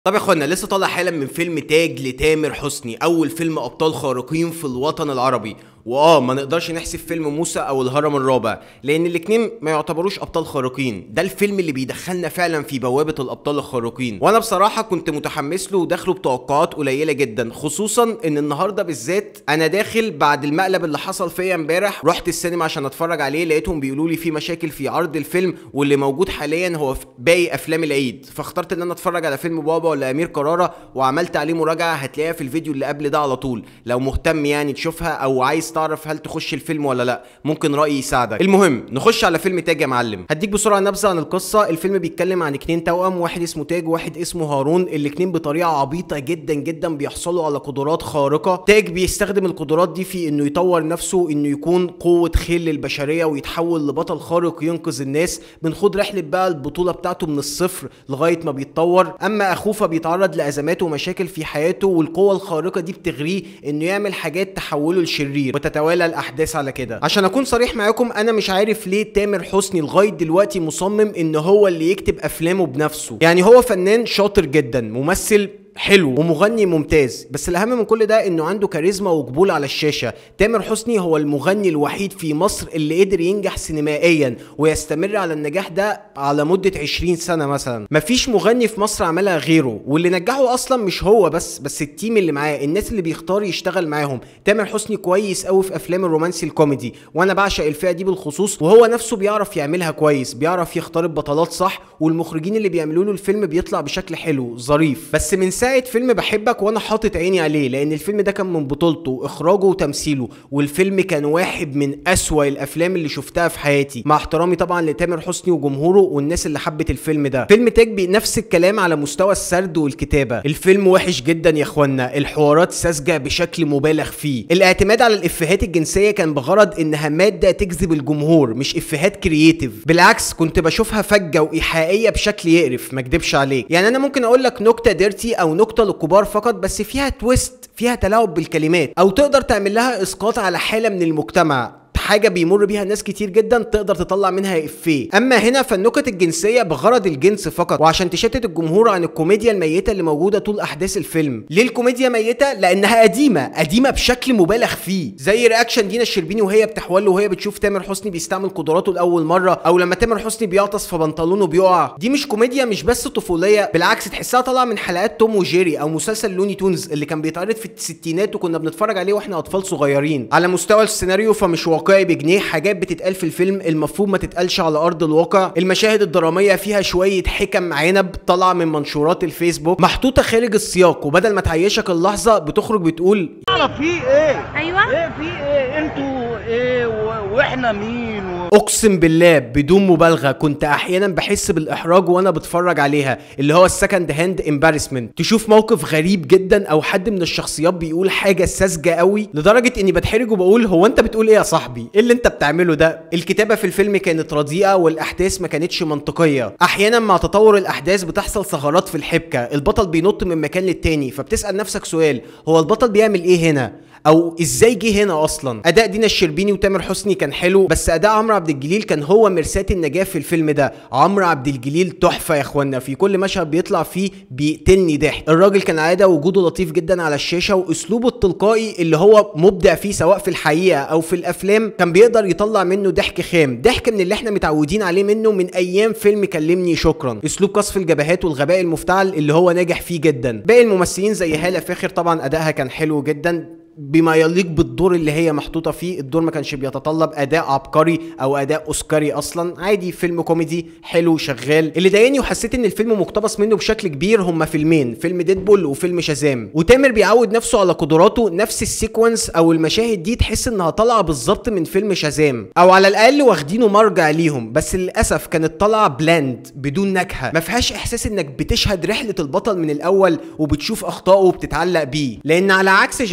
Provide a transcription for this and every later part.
طب يا اخوانا لسه طالع حالا من فيلم تاج لتامر حسني اول فيلم ابطال خارقين في الوطن العربي واه ما نقدرش نحسب فيلم موسى او الهرم الرابع لان الاتنين ما يعتبروش ابطال خارقين ده الفيلم اللي بيدخلنا فعلا في بوابه الابطال الخارقين وانا بصراحه كنت متحمس له وداخله بتوقعات قليله جدا خصوصا ان النهارده بالذات انا داخل بعد المقلب اللي حصل فيا امبارح رحت السينما عشان اتفرج عليه لقيتهم بيقولوا لي في مشاكل في عرض الفيلم واللي موجود حاليا هو في باقي افلام العيد فاخترت ان انا اتفرج على فيلم بابا ولا امير كرارة وعملت عليه مراجعه هتلاقيها في الفيديو اللي قبل ده على طول لو مهتم يعني تشوفها او عايز تعرف هل تخش الفيلم ولا لا ممكن رايي يساعدك المهم نخش على فيلم تاج يا معلم هديك بسرعه نبذه عن القصه الفيلم بيتكلم عن اتنين توأم واحد اسمه تاج وواحد اسمه هارون الاتنين بطريقه عبيطه جدا جدا بيحصلوا على قدرات خارقه تاج بيستخدم القدرات دي في انه يطور نفسه انه يكون قوه خيل للبشريه ويتحول لبطل خارق ينقذ الناس بنخوض رحله بقى البطوله بتاعته من الصفر لغايه ما بيتطور اما اخوه فبيتعرض لازمات ومشاكل في حياته والقوه الخارقه دي بتغريه انه يعمل حاجات تحوله لشرير وتتوالى الاحداث على كده عشان اكون صريح معاكم انا مش عارف ليه تامر حسني لغايه دلوقتي مصمم ان هو اللي يكتب افلامه بنفسه يعني هو فنان شاطر جدا ممثل حلو ومغني ممتاز بس الاهم من كل ده انه عنده كاريزما وقبول على الشاشه تامر حسني هو المغني الوحيد في مصر اللي قدر ينجح سينمائيا ويستمر على النجاح ده على مده 20 سنه مثلا مفيش مغني في مصر عملها غيره واللي نجحه اصلا مش هو بس بس التيم اللي معاه الناس اللي بيختار يشتغل معاهم تامر حسني كويس قوي في افلام الرومانسي الكوميدي وانا بعشق الفئه دي بالخصوص وهو نفسه بيعرف يعملها كويس بيعرف يختار البطلات صح والمخرجين اللي بيعملوا له الفيلم بيطلع بشكل حلو ظريف بس من ساعه فيلم بحبك وانا حاطط عيني عليه لان الفيلم ده كان من بطولته واخراجه وتمثيله والفيلم كان واحد من اسوأ الافلام اللي شفتها في حياتي مع احترامي طبعا لتامر حسني وجمهوره والناس اللي حبت الفيلم ده فيلم تاج نفس الكلام على مستوى السرد والكتابه الفيلم وحش جدا يا اخوانا الحوارات ساذجه بشكل مبالغ فيه الاعتماد على الافيهات الجنسيه كان بغرض انها ماده تجذب الجمهور مش افيهات كرييتيف بالعكس كنت بشوفها فجه وايحائيه بشكل يقرف ما اكدبش عليك يعني انا ممكن اقول لك نكته ديرتي او نكته للكبار فقط بس فيها تويست فيها تلاعب بالكلمات او تقدر تعمل لها اسقاط على حاله من المجتمع حاجه بيمر بيها ناس كتير جدا تقدر تطلع منها افيه اما هنا فالنكت الجنسيه بغرض الجنس فقط وعشان تشتت الجمهور عن الكوميديا الميته اللي موجوده طول احداث الفيلم ليه الكوميديا ميته لانها قديمه قديمه بشكل مبالغ فيه زي رياكشن دينا الشربيني وهي بتحول وهي بتشوف تامر حسني بيستعمل قدراته لاول مره او لما تامر حسني بيعطس فبنطلونه بيقع دي مش كوميديا مش بس طفوليه بالعكس تحسها طالعه من حلقات توم وجيري او مسلسل لوني تونز اللي كان بيتعرض في الستينات وكنا بنتفرج عليه واحنا اطفال صغيرين على مستوى السيناريو فمش واقعي بجنيه حاجات بتتقال في الفيلم المفروض ما تتقالش على ارض الواقع المشاهد الدراميه فيها شويه حكم عنب طالعه من منشورات الفيسبوك محطوطه خارج السياق وبدل ما تعيشك اللحظه بتخرج بتقول اعرف في ايه ايوه ايه في ايه انتوا ايه و- واحنا مين و... اقسم بالله بدون مبالغه كنت احيانا بحس بالاحراج وانا بتفرج عليها اللي هو السكند هاند امبارسمنت تشوف موقف غريب جدا او حد من الشخصيات بيقول حاجه ساذجه قوي لدرجه اني بتحرج وبقول هو انت بتقول ايه يا صاحبي ايه اللي انت بتعمله ده الكتابه في الفيلم كانت رديئه والاحداث ما كانتش منطقيه احيانا مع تطور الاحداث بتحصل ثغرات في الحبكه البطل بينط من مكان للتاني فبتسال نفسك سؤال هو البطل بيعمل ايه هنا او ازاي جه هنا اصلا اداء دينا الشربيني وتامر حسني كان حلو بس اداء عمرو عبد الجليل كان هو مرساة النجاه في الفيلم ده عمرو عبد الجليل تحفه يا اخوانا في كل مشهد بيطلع فيه بيقتلني ضحك الراجل كان عاده وجوده لطيف جدا على الشاشه واسلوبه التلقائي اللي هو مبدع فيه سواء في الحقيقه او في الافلام كان بيقدر يطلع منه ضحك خام ضحك من اللي احنا متعودين عليه منه من ايام فيلم كلمني شكرا اسلوب قصف الجبهات والغباء المفتعل اللي هو ناجح فيه جدا باقي الممثلين زي هاله فاخر طبعا ادائها كان حلو جدا بما يليق بالدور اللي هي محطوطه فيه الدور ما كانش بيتطلب اداء عبقري او اداء اوسكاري اصلا عادي فيلم كوميدي حلو شغال اللي ضايقني وحسيت ان الفيلم مقتبس منه بشكل كبير هما فيلمين فيلم ديدبول وفيلم شازام وتامر بيعود نفسه على قدراته نفس السيكونس او المشاهد دي تحس انها طالعه بالظبط من فيلم شازام او على الاقل واخدينه مرجع ليهم بس للاسف كانت طالعه بلاند بدون نكهه ما فيهاش احساس انك بتشهد رحله البطل من الاول وبتشوف اخطائه وبتتعلق بيه لان على عكس شازام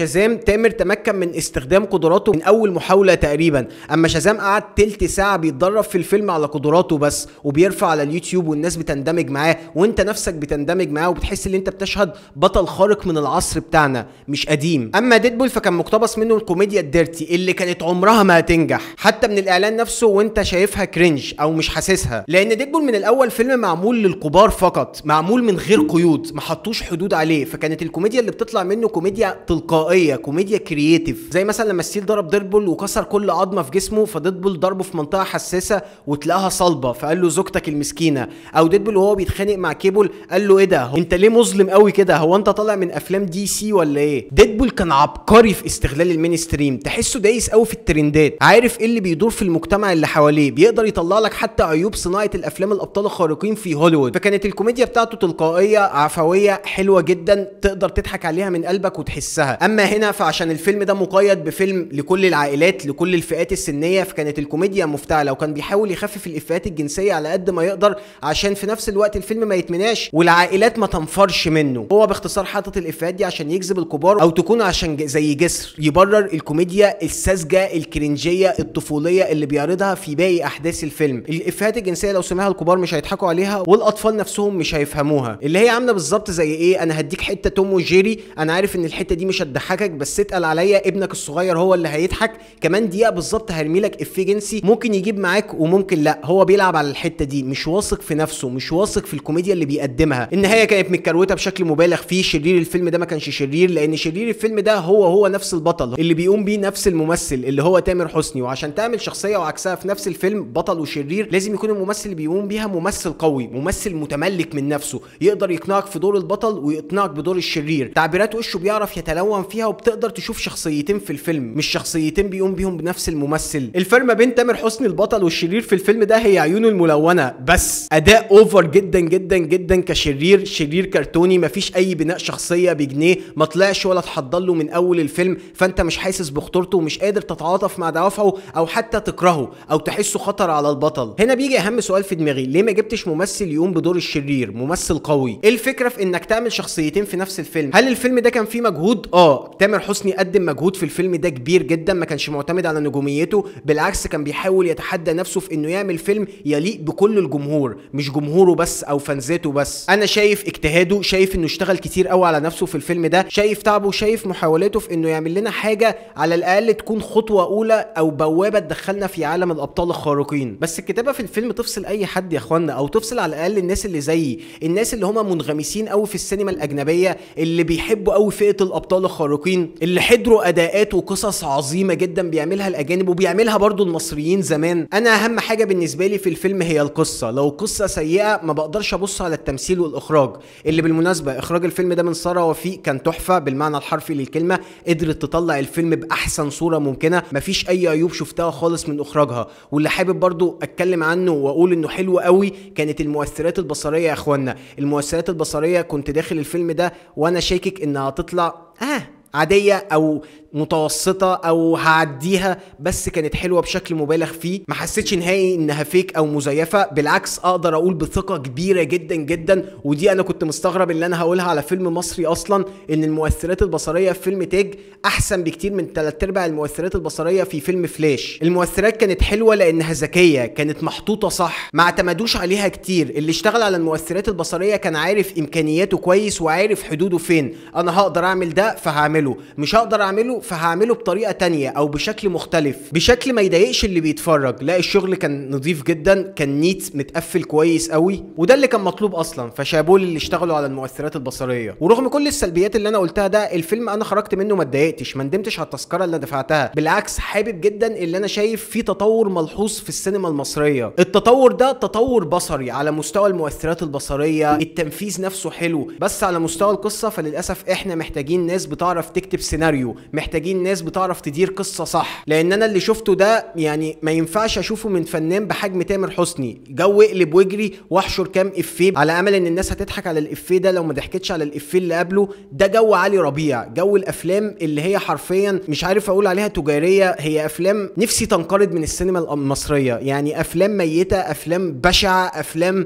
تامر تمكن من استخدام قدراته من اول محاوله تقريبا اما شازام قعد تلت ساعه بيتدرب في الفيلم على قدراته بس وبيرفع على اليوتيوب والناس بتندمج معاه وانت نفسك بتندمج معاه وبتحس ان انت بتشهد بطل خارق من العصر بتاعنا مش قديم اما ديدبول فكان مقتبس منه الكوميديا الديرتي اللي كانت عمرها ما هتنجح حتى من الاعلان نفسه وانت شايفها كرنج او مش حاسسها لان ديدبول من الاول فيلم معمول للكبار فقط معمول من غير قيود ما حطوش حدود عليه فكانت الكوميديا اللي بتطلع منه كوميديا تلقائيه كوميديا كرييتيف زي مثلا لما ستيل ضرب ديدبول وكسر كل عظمه في جسمه فديدبول ضربه في منطقه حساسه وتلاقاها صلبه فقال له زوجتك المسكينه او ديدبول وهو بيتخانق مع كيبل قال له ايه ده هو انت ليه مظلم قوي كده هو انت طالع من افلام دي سي ولا ايه ديدبول كان عبقري في استغلال المينستريم تحسه دايس قوي في الترندات عارف ايه اللي بيدور في المجتمع اللي حواليه بيقدر يطلع لك حتى عيوب صناعه الافلام الابطال الخارقين في هوليوود فكانت الكوميديا بتاعته تلقائيه عفويه حلوه جدا تقدر تضحك عليها من قلبك وتحسها اما هنا فعشان الفيلم ده مقيد بفيلم لكل العائلات لكل الفئات السنيه فكانت الكوميديا مفتعله وكان بيحاول يخفف الافيهات الجنسيه على قد ما يقدر عشان في نفس الوقت الفيلم ما يتمناش والعائلات ما تنفرش منه هو باختصار حاطط الافيهات دي عشان يجذب الكبار او تكون عشان ج- زي جسر يبرر الكوميديا الساذجه الكرنجيه الطفوليه اللي بيعرضها في باقي احداث الفيلم الافيهات الجنسيه لو سمعها الكبار مش هيضحكوا عليها والاطفال نفسهم مش هيفهموها اللي هي عامله بالظبط زي ايه انا هديك حته توم وجيري انا عارف ان الحته دي مش هتضحكك بس اتقل عليا ابنك الصغير هو اللي هيضحك كمان دقيقه بالظبط هرمي لك افيه جنسي ممكن يجيب معاك وممكن لا هو بيلعب على الحته دي مش واثق في نفسه مش واثق في الكوميديا اللي بيقدمها النهايه كانت متكروته بشكل مبالغ فيه شرير الفيلم ده ما كانش شرير لان شرير الفيلم ده هو هو نفس البطل اللي بيقوم بيه نفس الممثل اللي هو تامر حسني وعشان تعمل شخصيه وعكسها في نفس الفيلم بطل وشرير لازم يكون الممثل اللي بيقوم بيها ممثل قوي ممثل متملك من نفسه يقدر يقنعك في دور البطل ويقنعك بدور الشرير تعبيرات وشه بيعرف يتلون فيها وبتقدر تشوف شخصيتين في الفيلم مش شخصيتين بيقوم بيهم بنفس الممثل الفرق ما بين تامر حسني البطل والشرير في الفيلم ده هي عيونه الملونه بس اداء اوفر جدا جدا جدا كشرير شرير كرتوني مفيش اي بناء شخصيه بجنيه ما طلعش ولا اتحضر له من اول الفيلم فانت مش حاسس بخطورته ومش قادر تتعاطف مع دوافعه او حتى تكرهه او تحسه خطر على البطل هنا بيجي اهم سؤال في دماغي ليه ما جبتش ممثل يقوم بدور الشرير ممثل قوي ايه الفكره في انك تعمل شخصيتين في نفس الفيلم هل الفيلم ده كان فيه مجهود اه تامر حسني قدم مجهود في الفيلم ده كبير جدا ما كانش معتمد على نجوميته بالعكس كان بيحاول يتحدى نفسه في انه يعمل فيلم يليق بكل الجمهور مش جمهوره بس او فانزاته بس انا شايف اجتهاده شايف انه اشتغل كتير قوي على نفسه في الفيلم ده شايف تعبه شايف محاولاته في انه يعمل لنا حاجه على الاقل تكون خطوه اولى او بوابه تدخلنا في عالم الابطال الخارقين بس الكتابه في الفيلم تفصل اي حد يا اخوانا او تفصل على الاقل الناس اللي زيي الناس اللي هم منغمسين قوي في السينما الاجنبيه اللي بيحبوا قوي فئه الابطال الخارقين اللي حضروا اداءات وقصص عظيمه جدا بيعملها الاجانب وبيعملها برضو المصريين زمان انا اهم حاجه بالنسبه لي في الفيلم هي القصه لو القصه سيئه ما بقدرش ابص على التمثيل والاخراج اللي بالمناسبه اخراج الفيلم ده من ساره وفيق كان تحفه بالمعنى الحرفي للكلمه قدرت تطلع الفيلم باحسن صوره ممكنه مفيش اي عيوب شفتها خالص من اخراجها واللي حابب برضو اتكلم عنه واقول انه حلو قوي كانت المؤثرات البصريه يا اخوانا المؤثرات البصريه كنت داخل الفيلم ده وانا شاكك انها هتطلع اه عاديه او متوسطه او هعديها بس كانت حلوه بشكل مبالغ فيه ما حسيتش نهائي انها فيك او مزيفه بالعكس اقدر اقول بثقه كبيره جدا جدا ودي انا كنت مستغرب ان انا هقولها على فيلم مصري اصلا ان المؤثرات البصريه في فيلم تاج احسن بكتير من ثلاث ارباع المؤثرات البصريه في فيلم فلاش المؤثرات كانت حلوه لانها ذكيه كانت محطوطه صح ما اعتمدوش عليها كتير اللي اشتغل على المؤثرات البصريه كان عارف امكانياته كويس وعارف حدوده فين انا هقدر اعمل ده فهعمله مش هقدر اعمله فهعمله بطريقه تانية او بشكل مختلف بشكل ما يضايقش اللي بيتفرج لا الشغل كان نظيف جدا كان نيت متقفل كويس قوي وده اللي كان مطلوب اصلا فشابول اللي اشتغلوا على المؤثرات البصريه ورغم كل السلبيات اللي انا قلتها ده الفيلم انا خرجت منه ما اتضايقتش ما ندمتش على التذكره اللي دفعتها بالعكس حابب جدا اللي انا شايف فيه تطور ملحوظ في السينما المصريه التطور ده تطور بصري على مستوى المؤثرات البصريه التنفيذ نفسه حلو بس على مستوى القصه فللاسف احنا محتاجين ناس بتعرف تكتب سيناريو محتاجين ناس بتعرف تدير قصه صح لان انا اللي شفته ده يعني ما ينفعش اشوفه من فنان بحجم تامر حسني جو اقلب واجري واحشر كام افيه على امل ان الناس هتضحك على الافيه ده لو ما ضحكتش على الافيه اللي قبله ده جو علي ربيع جو الافلام اللي هي حرفيا مش عارف اقول عليها تجاريه هي افلام نفسي تنقرض من السينما المصريه يعني افلام ميته افلام بشعه افلام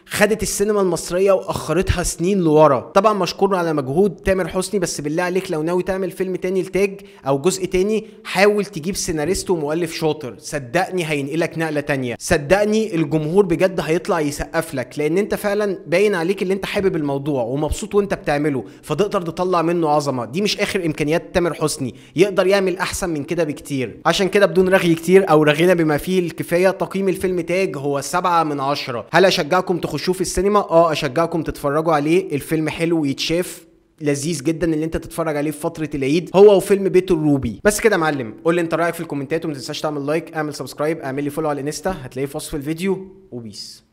خدت السينما المصريه واخرتها سنين لورا طبعا مشكور على مجهود تامر حسني بس بالله عليك لو ناوي تعمل فيلم تاني لتاج او جزء تاني حاول تجيب سيناريست ومؤلف شاطر صدقني هينقلك نقله تانية صدقني الجمهور بجد هيطلع يسقف لك لان انت فعلا باين عليك اللي انت حابب الموضوع ومبسوط وانت بتعمله فتقدر تطلع منه عظمه دي مش اخر امكانيات تامر حسني يقدر يعمل احسن من كده بكتير عشان كده بدون رغي كتير او رغينا بما فيه الكفايه تقييم الفيلم تاج هو سبعة من عشرة هل اشجعكم تخشوه في السينما اه اشجعكم تتفرجوا عليه الفيلم حلو ويتشاف لذيذ جدا اللي انت تتفرج عليه في فتره العيد هو وفيلم بيت الروبي بس كده يا معلم قول لي انت رايك في الكومنتات وما تنساش تعمل لايك اعمل سبسكرايب اعمل لي فولو على الانستا هتلاقيه في وصف الفيديو وبيس